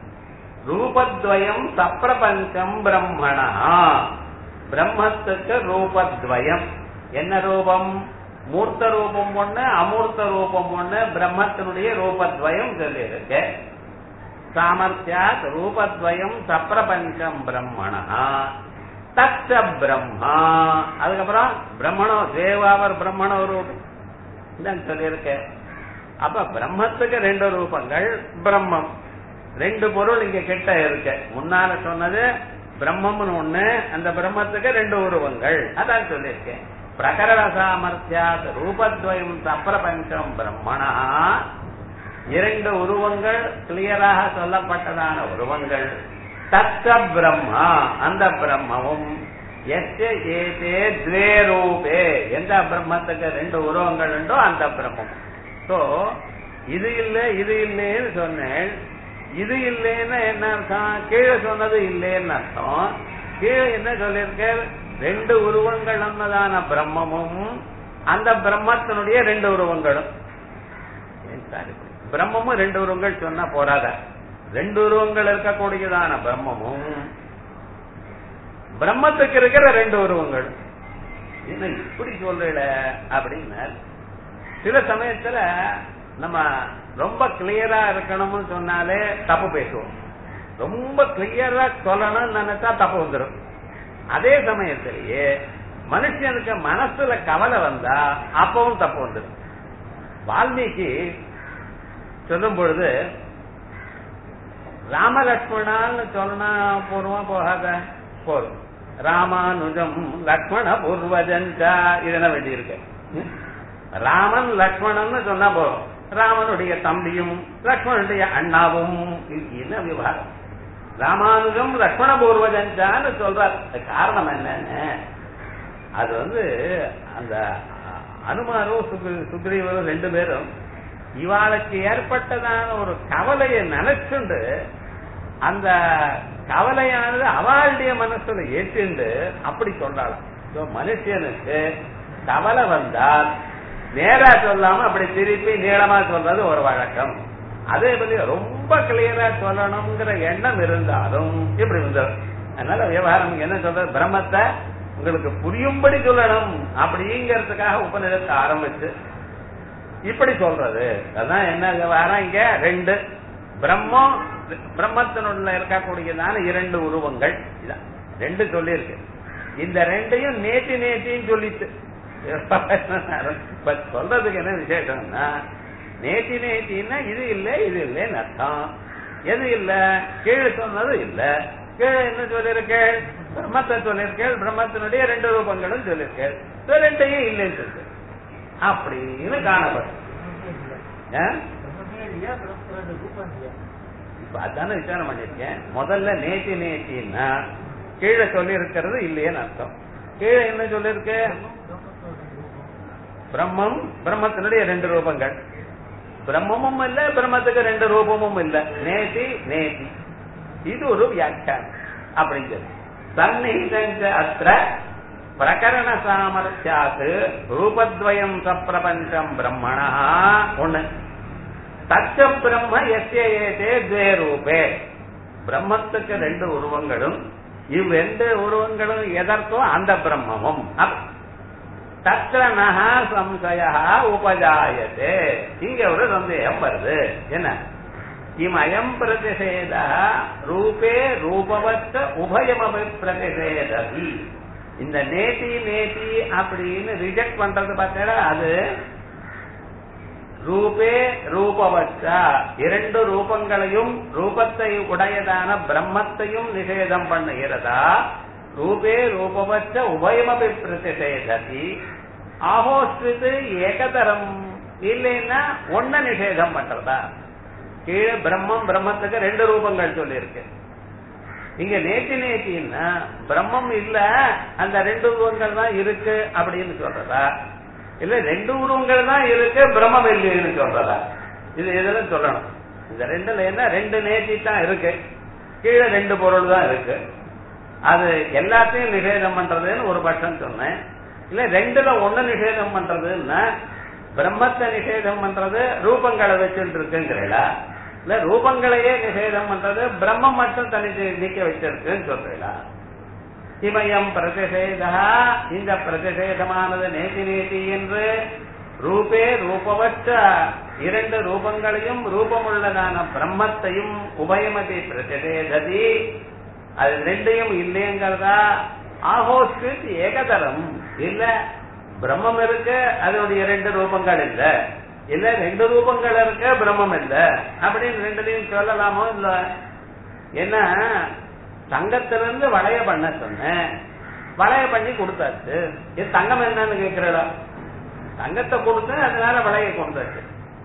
Speaker 1: ரூபத்வயம் சப்பிரபஞ்சம் பிரம்மணா பிரம்மத்துக்கு ரூபத்வயம் என்ன ரூபம் மூர்த்த ரூபம் ஒண்ணு அமூர்த்த ரூபம் ஒண்ணு பிரம்மத்தினுடைய ரூபத்வயம் சொல்லியிருக்கு சாமர்த்தியாத் ரூபத்வயம் சப்பிரபஞ்சம் பிரம்மணா தச்ச பிரம்மா அதுக்கப்புறம் பிரம்மணோ தேவாவர் பிரம்மணோ ரூபம் சொல்லியிருக்க அப்ப பிரம்மத்துக்கு ரெண்டு ரூபங்கள் பிரம்மம் ரெண்டு பொருள் இங்க கிட்ட இருக்கு முன்னால சொன்னது பிரம்மம்னு ஒண்ணு அந்த பிரம்மத்துக்கு ரெண்டு உருவங்கள் அதான் சொல்லியிருக்கேன் பிரகரண சாமர்த்தியாத் ரூபத்வயம் சப்பிரபஞ்சம் பிரம்மணா இரண்டு உருவங்கள் கிளியராக சொல்லப்பட்டதான உருவங்கள் தத்த பிரம்மா அந்த பிரம்மமும் எஸ்ய ஏதே துவே ரூபே எந்த பிரம்மத்துக்கு ரெண்டு உருவங்கள் உண்டோ அந்த பிரம்மம் சோ இது இல்ல இது இல்லைன்னு சொன்னேன் இது இல்லைன்னு என்ன அர்த்தம் கீழே சொன்னது இல்லைன்னு அர்த்தம் கீழே என்ன சொல்லியிருக்க ரெண்டு உருவங்கள் நம்மதான பிரம்மமும் அந்த பிரம்மத்தினுடைய ரெண்டு உருவங்களும் பிரம்மமும் ரெண்டு உருவங்கள் சொன்னா போறாத ரெண்டு உருவங்கள் இருக்கக்கூடியதான பிரம்மமும் பிரம்மத்துக்கு இருக்கிற ரெண்டு உருவங்கள் என்ன இப்படி சொல்றீல அப்படின்னா சில சமயத்துல நம்ம ரொம்ப கிளியரா இருக்கணும்னு சொன்னாலே தப்பு பேசுவோம் ரொம்ப கிளியரா சொல்லணும்னு நினைச்சா தப்பு வந்துடும் அதே சமயத்திலேயே மனுஷனுக்கு மனசுல கவலை வந்தா அப்பவும் தப்பு வந்துடும் வால்மீகி சொல்லும் பொழுது ராமலட்சுமணான்னு சொன்னா பூர்வமா போகாத போதும் ராமானுஜம் லக்ஷ்மண பூர்வஜஞ்சா இதெல்லாம் வேண்டியிருக்கு ராமன் லக்ஷ்மணன் சொன்னா போதும் ராமனுடைய தம்பியும் லக்ஷ்மணனுடைய அண்ணாவும் என்ன விவகாரம் ராமானுஜம் லக்ஷ்மண பூர்வஜஞ்சான்னு சொல்றார் காரணம் என்னன்னு அது வந்து அந்த அனுமாரும் சுக்ரீவரும் ரெண்டு பேரும் இவாளுக்கு ஏற்பட்டதான ஒரு கவலையை நினைச்சுண்டு அந்த கவலையானது அவளுடைய மனசுல ஏற்றுண்டு அப்படி சொல்றாளாம் மனுஷனுக்கு கவலை வந்தால் நேரா சொல்லாம அப்படி திருப்பி நீளமா சொல்றது ஒரு வழக்கம் அதே பத்தி ரொம்ப கிளியரா சொல்லணுங்கிற எண்ணம் இருந்தாலும் இப்படி வந்தது அதனால விவகாரம் இங்க என்ன சொல்றது பிரம்மத்தை உங்களுக்கு புரியும்படி சொல்லணும் அப்படிங்கிறதுக்காக உபநிடத்தை ஆரம்பிச்சு இப்படி சொல்றது அதான் என்ன விவகாரம் இங்க ரெண்டு பிரம்மம் பிரம்மத்தினுள்ள இருக்கக்கூடியதான இரண்டு உருவங்கள் இதான் ரெண்டு சொல்லியிருக்கு இந்த ரெண்டையும் நேத்தி நேத்தியும் சொல்லிட்டு இப்ப சொல்றதுக்கு என்ன விசேஷம்னா நேத்தி நேத்தின்னா இது இல்ல இது இல்லைன்னு அர்த்தம் எது இல்ல கீழே சொன்னது இல்ல கீழே என்ன சொல்லியிருக்கேள் பிரம்மத்தை சொல்லியிருக்கேள் பிரம்மத்தினுடைய ரெண்டு ரூபங்களும் சொல்லியிருக்கேள் இது ரெண்டையும் இல்லைன்னு சொல்லிருக்கு அப்படின்னு காணப்படும் ஆ?
Speaker 2: பிரம்மமே இல்லையா பிரம்மத்தோட ரூபம் இல்லையா
Speaker 1: இப்ப அதான விசாரம் பண்ணிருக்கேன் முதல்ல நேத்தி நேத்தின்னா கீழே சொல்லி இருக்கிறது இல்லையேன்னு அர்த்தம் கீழே என்ன சொல்லிருக்கு
Speaker 2: பிரம்மத்தோட ரூபம்
Speaker 1: பிரம்மம் பிரம்மத்தினுடைய ரெண்டு ரூபங்கள் பிரம்மமும் இல்ல பிரம்மத்துக்கு ரெண்டு ரூபமும் இல்ல நேதி நேதி இது ஒரு வியாக்கியானம் அப்படிங்கிறது சந்நிகிதஞ்ச அத்திர பிரகரண சாமர்த்தியாத்து ரூபத்வயம் சப்பிரபஞ்சம் பிரம்மணா ஒண்ணு தச்ச பிரம்ம எஸ்ய ஏதே துவே ரூபே பிரம்மத்துக்கு ரெண்டு உருவங்களும் இவ் ரெண்டு உருவங்களும் எதற்கோ அந்த பிரம்மமும் அப்ப தத்திர நகா சம்சய உபஜாயத்தே இங்க ஒரு சந்தேகம் வருது என்ன இமயம் பிரதிஷேத ரூபே ரூபவச்ச உபயமபி பிரதிஷேதவி இந்த நேத்தி நேத்தி அப்படின்னு ரிஜெக்ட் பண்றது பார்த்தா அது ரூபே ரூபவச்சா இரண்டு ரூபங்களையும் ரூபத்தை உடையதான பிரம்மத்தையும் நிஷேதம் பண்ணுகிறதா ரூபே ரூபவச்ச உபயமபி பிரதிஷேததி ஆஹோஸ்து ஏகதரம் இல்லைன்னா ஒன்ன நிஷேதம் பண்றதா கீழே பிரம்மம் பிரம்மத்துக்கு ரெண்டு ரூபங்கள் சொல்லியிருக்கு இங்க நேத்தி நேத்தின்னா பிரம்மம் இல்ல அந்த ரெண்டு உருவங்கள் தான் இருக்கு அப்படின்னு சொல்றதா இல்ல ரெண்டு உருவங்கள் தான் இருக்கு பிரம்மம் இல்லைன்னு சொல்றதா இது இதெல்லாம் சொல்லணும் இந்த ரெண்டுல என்ன ரெண்டு நேத்தி தான் இருக்கு கீழே ரெண்டு பொருள் தான் இருக்கு அது எல்லாத்தையும் நிஷேதம் பண்றதுன்னு ஒரு பட்சம் சொன்னேன் இல்ல ரெண்டுல ஒண்ணு நிஷேதம் பண்றதுன்னா பிரம்மத்தை நிஷேதம் பண்றது ரூபங்களை வச்சுட்டு இருக்குங்கிறீங்களா இல்ல ரூபங்களையே நிஷேதம் பண்றது பிரம்மம் மட்டும் தனி நீக்க வச்சிருக்குன்னு சொல்றீங்களா இமயம் பிரதிஷேதா இந்த பிரதிஷேதமானது நேதி நேதி என்று ரூபே ரூபவச்ச இரண்டு ரூபங்களையும் ரூபமுள்ளதான பிரம்மத்தையும் உபயமதி பிரதிஷேததி அது ரெண்டையும் இல்லைங்கிறதா ஆஹோஸ்கிருத் ஏகதரம் இல்ல பிரம்மம் இருக்கு அதனுடைய ரெண்டு ரூபங்கள் இல்ல இல்ல ரெண்டு ரூபங்கள் இருக்கு பிரம்மம் இல்ல அப்படின்னு ரெண்டுலையும் சொல்லலாமோ இல்ல என்ன தங்கத்திலிருந்து வளைய பண்ண சொன்னேன் வளைய பண்ணி கொடுத்தாச்சு இது தங்கம் என்னன்னு கேக்குறடா தங்கத்தை கொடுத்து அதனால வளைய கொடுத்தாச்சு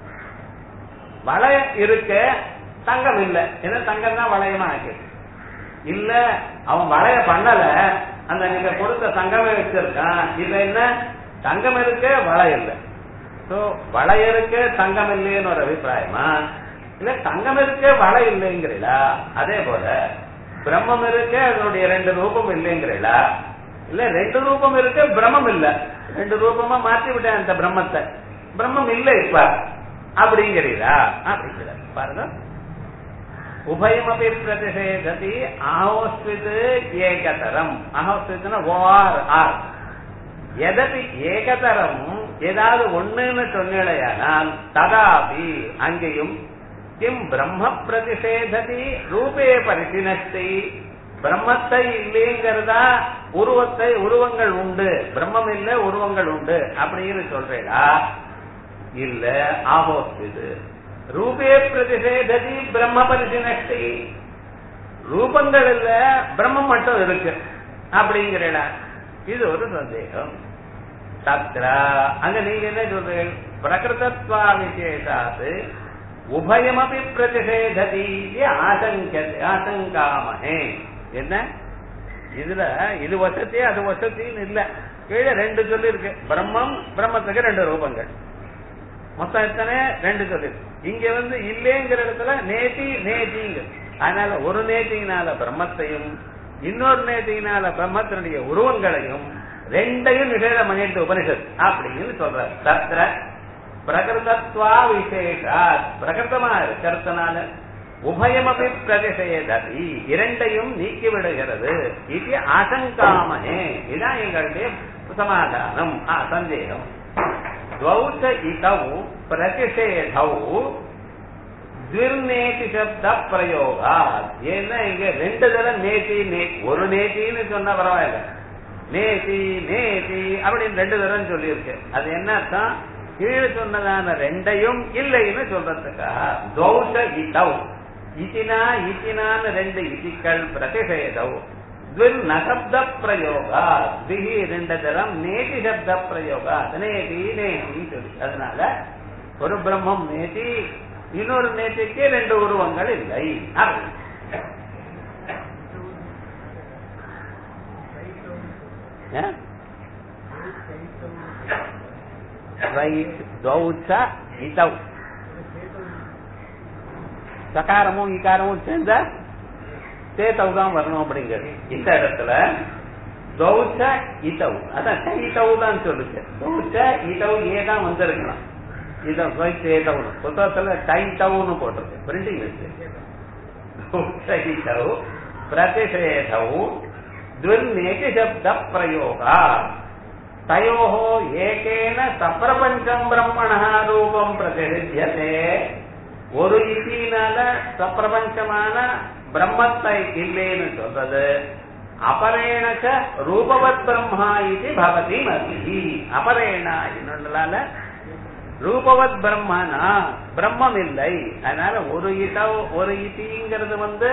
Speaker 1: வளைய இருக்கு தங்கம் இல்ல ஏன்னா தங்கம் தான் வளையமா ஆக்கி இல்ல அவன் வளைய பண்ணல அந்த நீங்க கொடுத்த தங்கமே வச்சிருக்கான் இது என்ன தங்கம் இருக்கு வளை இல்ல சோ வளை இருக்கு தங்கம் இல்லைன்னு ஒரு அபிப்பிராயமா இல்ல தங்கம் இருக்கு வளை இல்லைங்கிறீங்களா அதே போல பிரம்மம் இருக்கு அதனுடைய ரெண்டு ரூபம் இல்லைங்கிறீங்களா இல்ல ரெண்டு ரூபம் இருக்கு பிரம்மம் இல்ல ரெண்டு ரூபமா மாத்தி விட்டேன் அந்த பிரம்மத்தை பிரம்மம் இல்ல இப்ப அப்படிங்கிறீரா அப்படிங்கிற பாருங்க உபயமபி பிரதிஷேததி அஹோஸ்வித் ஏகதரம் அஹோஸ்வித்னா ஓஆர் ஆர் எதபி ஏகதரம் ஏதாவது ஒண்ணுன்னு சொன்னேடையானால் ததாபி அங்கேயும் கிம் பிரம்ம பிரதிஷேததி ரூபே பரிசினத்தை பிரம்மத்தை இல்லைங்கிறதா உருவத்தை உருவங்கள் உண்டு பிரம்மம் இல்ல உருவங்கள் உண்டு அப்படின்னு சொல்றேடா இல்ல ஆபோஸ்து ரூபே பிரதிஷேததி பிரம்ம பரிசினத்தை ரூபங்கள் இல்ல பிரம்மம் மட்டும் இருக்கு அப்படிங்கிறடா இது ஒரு சந்தேகம் தத்ரா அங்க நீங்க என்ன சொல்றீங்க பிரகிருதத்வா விசேஷாத்து உபயமபி பிரதிஷேததி ஆசங்க ஆசங்காமஹே என்ன இதுல இது வசதி அது வசத்தின்னு இல்ல கீழே ரெண்டு சொல்லி இருக்கு பிரம்மம் பிரம்மத்துக்கு ரெண்டு ரூபங்கள் மொத்தம் எத்தனை ரெண்டு சொல்லி இங்க வந்து இல்லைங்கிற இடத்துல நேத்தி நேத்திங்க அதனால ஒரு நேத்தினால பிரம்மத்தையும் இன்னொரு நேத்தினால பிரம்மத்தினுடைய உருவங்களையும் ரெண்டையும் நிஷேதம் பண்ணிட்டு உபனிஷத் அப்படின்னு சொல்ற தத்திர பிரகிருதத்வா விசேஷா பிரகிருதமா இருக்கிறதுனால உபயமபி பிரதிஷேததி இரண்டையும் நீக்கி விடுகிறது இது ஆசங்காமனே இதான் எங்களுடைய சமாதானம் ஆ, சந்தேகம் द्वौ इतौ प्रतिषेधौ துர்நேதி சப்த பிரயோகா ஏன்னா இங்க ரெண்டு தடவை நேத்தி நே ஒரு நேத்தின்னு சொன்னா பரவாயில்ல நேத்தி நேத்தி அப்படின்னு ரெண்டு தடவை சொல்லியிருக்கு அது என்ன அர்த்தம் கீழே சொன்னதான ரெண்டையும் இல்லைன்னு சொல்றதுக்காக தௌஷ இதௌ இத்தினா இத்தினான்னு ரெண்டு இதிக்கள் பிரதிஷேதௌ துர் நசப்த பிரயோகா திகி ரெண்டு தரம் நேதி சப்த பிரயோகா நேதி நேதி சொல்லி அதனால ஒரு பிரம்மம் நேதி இன்னொரு நேத்திக்கு ரெண்டு உருவங்கள் இல்லை அப்படி. ஏ? ரைட் தௌச்ச இதௌ சகாரமும் இகாரமும் சேர்ந்த சேத்தவு தான் வரணும் அப்படிங்கிறது இந்த இடத்துல தௌச்ச இதவ் அதான் டைத்தவு தான் சொல்லுச்சு தௌச்ச இதவ் ஏ தான் வந்திருக்கலாம் இதம் சேதவுன்னு புத்தகத்துல டைத்தவுன்னு போட்டிருக்கு பிரிண்டிங் வச்சு தௌச்ச இதவ் பிரதிஷேதவு துர்நேதி சப்த பிரயோகா தயோः ஏகேன சப்பிரபஞ்சம் பிரம்மணः ரூபம் பிரதிஷித்தியதே ஒரு இதினால சப்பிரபஞ்சமான பிரம்மத்தை இல்லைன்னு சொல்றது அபரேணச்ச ரூபவத் பிரம்மா இது பவதி மதி அபரேணா இன்னொன்றால ரூபவத் பிரம்மனா பிரம்மம் இல்லை அதனால ஒரு இடம் ஒரு இதிங்கிறது வந்து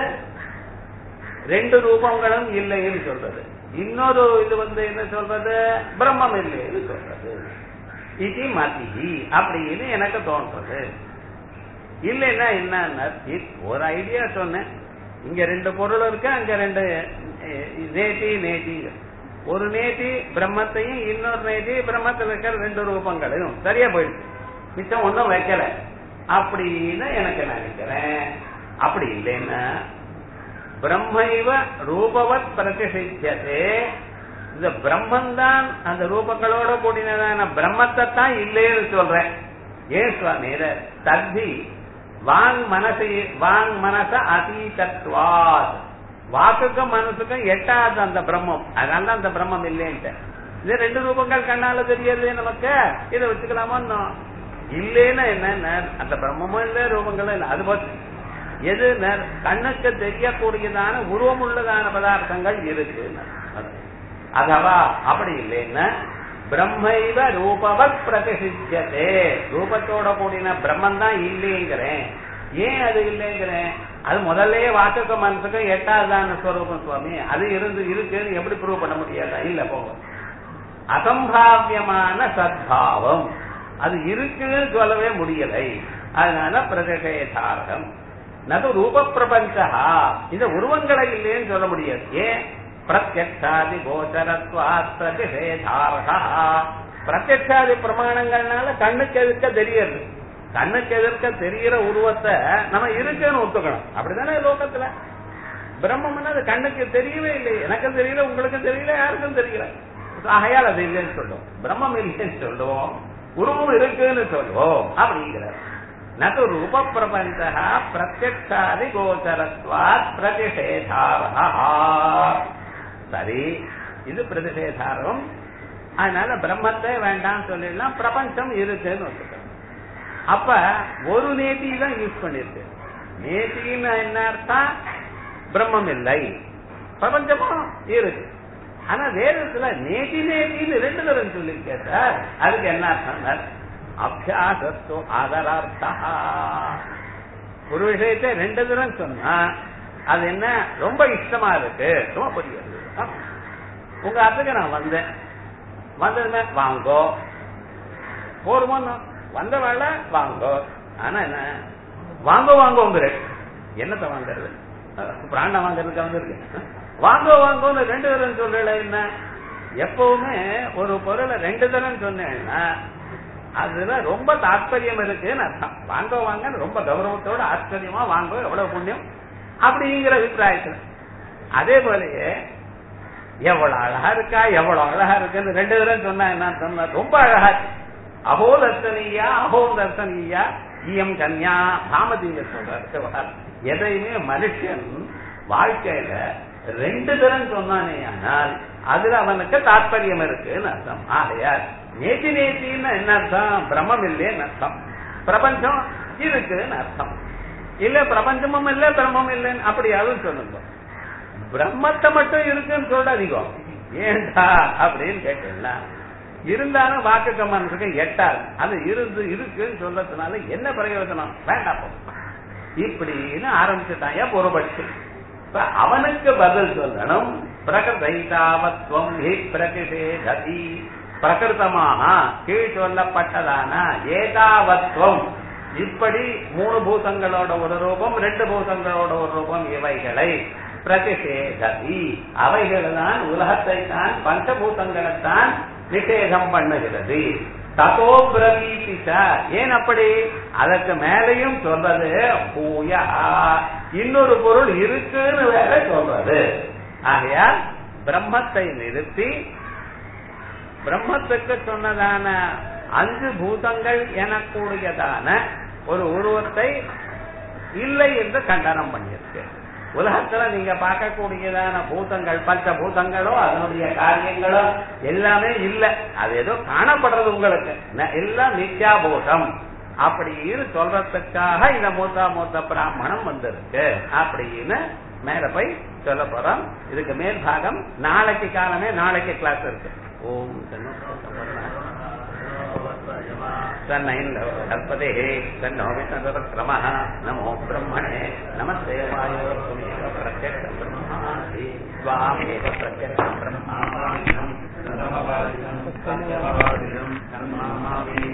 Speaker 1: ரெண்டு ரூபங்களும் இல்லைன்னு சொல்றது இன்னொரு இது வந்து என்ன சொல்றது பிரம்மம் இல்லைன்னு சொல்றது இது மதி அப்படின்னு எனக்கு தோன்றது இல்லைன்னா என்ன ஒரு ஐடியா சொன்னேன் இங்க ரெண்டு பொருள் இருக்கு அங்க ரெண்டு அஹ், நேதி நேதி ஒரு நேதி பிரம்மத்தையும் இன்னொரு நேதி பிரம்மத்தில் இருக்கிற ரெண்டு ரூபங்களையும் சரியா போயிடுச்சு மிச்சம் ஒன்றும் வைக்கல அப்படின்னு எனக்கு நினைக்கிறேன் அப்படி இல்லைன்னா பிரம்மைவ ரூபவத் பிரதிஷித்தியதே இந்த பிரம்மந்தான் அந்த ரூபங்களோட கூடினதான பிரம்மத்தை தான் இல்லைன்னு சொல்றேன் ஏன் சுவாமி தத்தி வாங் மனசு வாங் மனச அதீதத்வாத் வாக்குக்கும் மனசுக்கும் எட்டாது அந்த பிரம்மம் அதனால அந்த பிரம்மம் இல்லைன்ட்டு இது ரெண்டு ரூபங்கள் கண்ணால தெரியாது நமக்கு இதை வச்சுக்கலாமா இன்னும்? இல்லைன்னா என்ன அந்த பிரம்மமும் இல்லை ரூபங்களும் இல்லை அது போச்சு எது ந- கண்ணுக்கு தெரியக்கூடியதான உருவமுள்ளதான பதார்த்தங்கள் இருக்கு அதவா அப்படி இல்லைன்னா பிரம்மைவ ரூபவத் பிரதிசித்தியதே ரூபத்தோட கூடின பிரம்மன் தான் இல்லைங்கிறேன் ஏன் அது இல்லைங்கிறேன் அது முதல்லயே வாக்குக்கு மனசுக்கும் எட்டாவதான ஸ்வரூபம் சுவாமி அது இருந்து இருக்குன்னு எப்படி ப்ரூவ் பண்ண முடியாதா இல்ல போங்க அசம்பாவியமான சத்பாவம் அது இருக்குன்னு சொல்லவே முடியலை அதனால பிரதிஷேதார்த்தம் நது ரூப பிரபஞ்சா இந்த உருவங்களை இல்லைன்னு சொல்ல முடியாது ஏன் பிரத்யக்ஷாதி கோச்சரத்வாத் பிரதிஷேதார்ஹா பிரத்யக்ஷாதி பிரமாணங்கள்னால கண்ணுக்கு எதிர்க்க தெரியுது கண்ணுக்கு எதிர்க்க தெரிகிற உருவத்தை நம்ம இருக்குன்னு ஒத்துக்கணும் அப்படிதானே லோகத்துல பிரம்மம்னா அது கண்ணுக்கு தெரியவே இல்லை எனக்கும் தெரியல உங்களுக்கும் தெரியல யாருக்கும் தெரியல ஆகையால் அது இல்லைன்னு சொல்லுவோம் பிரம்மம் இல்லைன்னு சொல்லுவோம் உருவம் இருக்குன்னு சொல்லுவோம் அப்படிங்கிறார் நது ரூப பிரபஞ்ச பிரத்யக்ஷாதி கோச்சரத்வாத் பிரதிஷேதாரா சரி இது பிரதிஷேதாரம் அதனால பிரம்மத்தை வேண்டாம் சொல்லிடலாம் பிரபஞ்சம் இருக்குன்னு வச்சுக்கணும் அப்ப ஒரு நேத்தி தான் யூஸ் பண்ணிருக்கு நேத்தின்னு என்ன அர்த்தம் பிரம்மம் இல்லை பிரபஞ்சமும் இருக்கு ஆனா வேற இடத்துல நேதி நேத்தின்னு ரெண்டு தரம் சொல்லியிருக்கேன் சார் அதுக்கு என்ன அர்த்தம் அபியாசத்து ஆதரார்த்தா ஒரு விஷயத்தை ரெண்டு தரம் சொன்னா அது என்ன ரொம்ப இஷ்டமா இருக்கு ரொம்ப புரியுது உங்க அத்துக்கு நான் வந்தேன் வந்ததுமே வாங்கோ போருமோ வந்த வேலை வாங்கோ ஆனா என்ன வாங்கோ வாங்கோங்கிற என்னத்தை வாங்குறது பிராண்டம் வாங்குறதுக்கு வந்திருக்கு வாங்கோ வாங்கோன்னு ரெண்டு தரம் சொல்லல என்ன எப்பவுமே ஒரு பொருளை ரெண்டு தரம் சொன்னேன்னா அதுல ரொம்ப தாற்பயம் இருக்குன்னு அர்த்தம் வாங்கோ வாங்கன்னு ரொம்ப கௌரவத்தோட ஆச்சரியமா வாங்கோ எவ்வளவு புண்ணியம் அப்படிங்கிற அபிப்பிராயத்துல அதே போலயே எவ்வளவு அழகா இருக்கா எவ்வளவு அழகா இருக்குன்னு ரெண்டு தரம் சொன்னா என்ன சொன்னா ரொம்ப அழகா இருக்கு அஹோ தர்சனியா அஹோ தர்சனியா இயம் கன்யா பாமதிங்க சொல்றாரு எதையுமே மனுஷன் வாழ்க்கையில ரெண்டு தரம் சொன்னானே ஆனால் அதுல அவனுக்கு தாற்பயம் இருக்குன்னு அர்த்தம் ஆகையால் நேத்தி நேத்தின்னு என்ன அர்த்தம் பிரம்மம் இல்லைன்னு அர்த்தம் பிரபஞ்சம் இருக்குன்னு அர்த்தம் இல்ல பிரபஞ்சமும் இல்ல பிரம்மம் இல்லைன்னு அப்படியாவது சொல்லுங்க பிரம்மத்தை மட்டும் இருக்குன்னு சொல்றாதீங்க ஏண்டா அப்படின்னு கேட்டீங்களா இருந்தாலும் வாக்கு மனசுக்கு எட்டாது அது இருந்து இருக்குன்னு சொல்றதுனால என்ன பிரயோஜனம் வேண்டாம் போ. இப்படின்னு ஆரம்பிச்சுட்டாங்க பொறுபட்சி இப்ப அவனுக்கு பதில் சொல்லணும் பிரகதைதாவத்வம் ஹி பிரகிஷேததி பிரகிருத்தமாக கீழ் சொல்லப்பட்டதான ஏதாவத்வம் இப்படி மூணு பூதங்களோட ஒரு ரூபம் ரெண்டு பூதங்களோட ஒரு ரூபம் இவைகளை பிரதிஷேததி அவைகள் தான் உலகத்தை தான் பஞ்சபூதங்களைத்தான் நிஷேதம் பண்ணுகிறது ததோ பிரவீதிச்ச ஏன் அப்படி அதற்கு மேலையும் சொல்றது பூயா இன்னொரு பொருள் இருக்குன்னு வேற சொல்றது ஆகையால் பிரம்மத்தை நிறுத்தி பிரம்மத்துக்கு சொன்னதான அஞ்சு பூதங்கள் எனக்கூடியதான ஒரு உருவத்தை இல்லை என்று கண்டனம் பண்ணியிருக்கு உலகத்துல நீங்க பார்க்கக்கூடியதான பூதங்கள் பஞ்ச பூதங்களோ அதனுடைய காரியங்களோ எல்லாமே இல்ல அது ஏதோ காணப்படுறது உங்களுக்கு ந- எல்லாம் நித்யாபூதம் அப்படின்னு சொல்றதுக்காக இந்த மூத்தா மூத்த பிராமணம் வந்திருக்கு அப்படின்னு மேல போய் சொல்ல போறோம் இதுக்கு மேல் பாகம் நாளைக்கு காலமே நாளைக்கு கிளாஸ் இருக்கு ஓம் तन्नैन्दव कल्पते तन्नो विष्णुरक्रमः नमो ब्रह्मणे नमस्ते वायो त्वमेव प्रत्यक्षं ब्रह्मासि त्वामेव प्रत्यक्षं ब्रह्मावादिनं सत्यवादिनं कर्मावादिनं